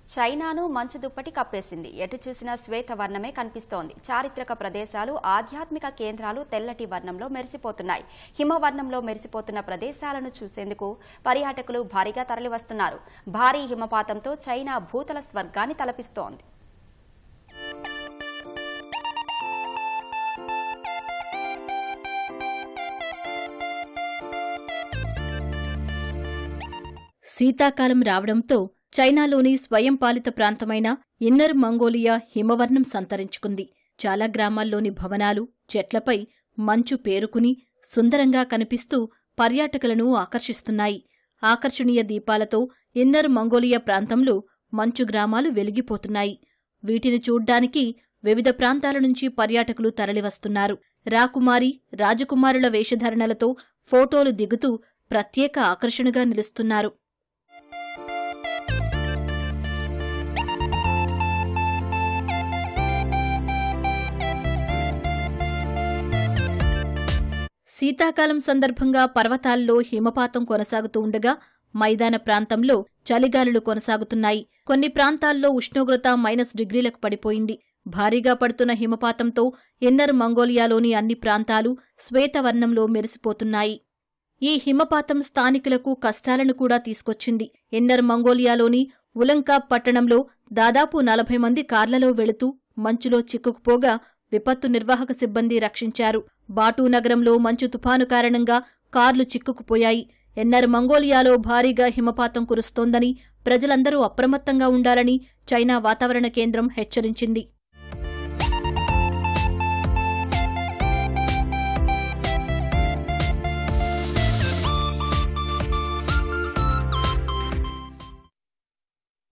చైనాను మంచు దుప్పటి కప్పేసింది ఎటు చూసినా శ్వేత వర్ణమే కనిపిస్తోంది చారిత్రక ప్రదేశాలు ఆధ్యాత్మిక కేంద్రాలు తెల్లటి వర్ణంలో మెరిసిపోతున్నాయి హిమవర్ణంలో మెరిసిపోతున్న ప్రదేశాలను చూసేందుకు పర్యాటకులు భారీగా తరలివస్తున్నారు భారీ హిమపాతంతో చైనా భూతల స్వర్గాన్ని తలపిస్తోంది శీతాకాలం రావడంతో చైనాలోని స్వయం పాలిత ప్రాంతమైన ఇన్నర్ మంగోలియా హిమవర్ణం సంతరించుకుంది చాలా గ్రామాల్లోని భవనాలు చెట్లపై మంచు పేరుకుని సుందరంగా కనిపిస్తూ పర్యాటకులను ఆకర్షిస్తున్నాయి ఆకర్షణీయ దీపాలతో ఇన్నర్ మంగోలియా ప్రాంతంలో మంచు గ్రామాలు వెలిగిపోతున్నాయి వీటిని చూడ్డానికి వివిధ ప్రాంతాల నుంచి పర్యాటకులు తరలివస్తున్నారు రాకుమారి రాజకుమారుల వేషధరణలతో ఫోటోలు దిగుతూ ప్రత్యేక ఆకర్షణగా నిలుస్తున్నారు శీతాకాలం సందర్భంగా పర్వతాల్లో హిమపాతం కొనసాగుతూ ఉండగా మైదాన ప్రాంతంలో చలిగాలులు కొనసాగుతున్నాయి కొన్ని ప్రాంతాల్లో ఉష్ణోగ్రత మైనస్ డిగ్రీలకు పడిపోయింది భారీగా పడుతున్న హిమపాతంతో ఇన్నర్ మంగోలియాలోని అన్ని ప్రాంతాలు శ్వేతవర్ణంలో మెరిసిపోతున్నాయి ఈ హిమపాతం స్థానికులకు కష్టాలను కూడా తీసుకొచ్చింది ఇన్నర్ మంగోలియాలోని ఉలంకా పట్టణంలో దాదాపు నలభై మంది కార్లలో వెళుతూ మంచులో చిక్కుకుపోగా విపత్తు నిర్వాహక సిబ్బంది రక్షించారు బాటూ నగరంలో మంచు తుఫాను కారణంగా కార్లు చిక్కుకుపోయాయి ఎన్నర్ మంగోలియాలో భారీగా హిమపాతం కురుస్తోందని ప్రజలందరూ అప్రమత్తంగా ఉండాలని చైనా వాతావరణ కేంద్రం హెచ్చరించింది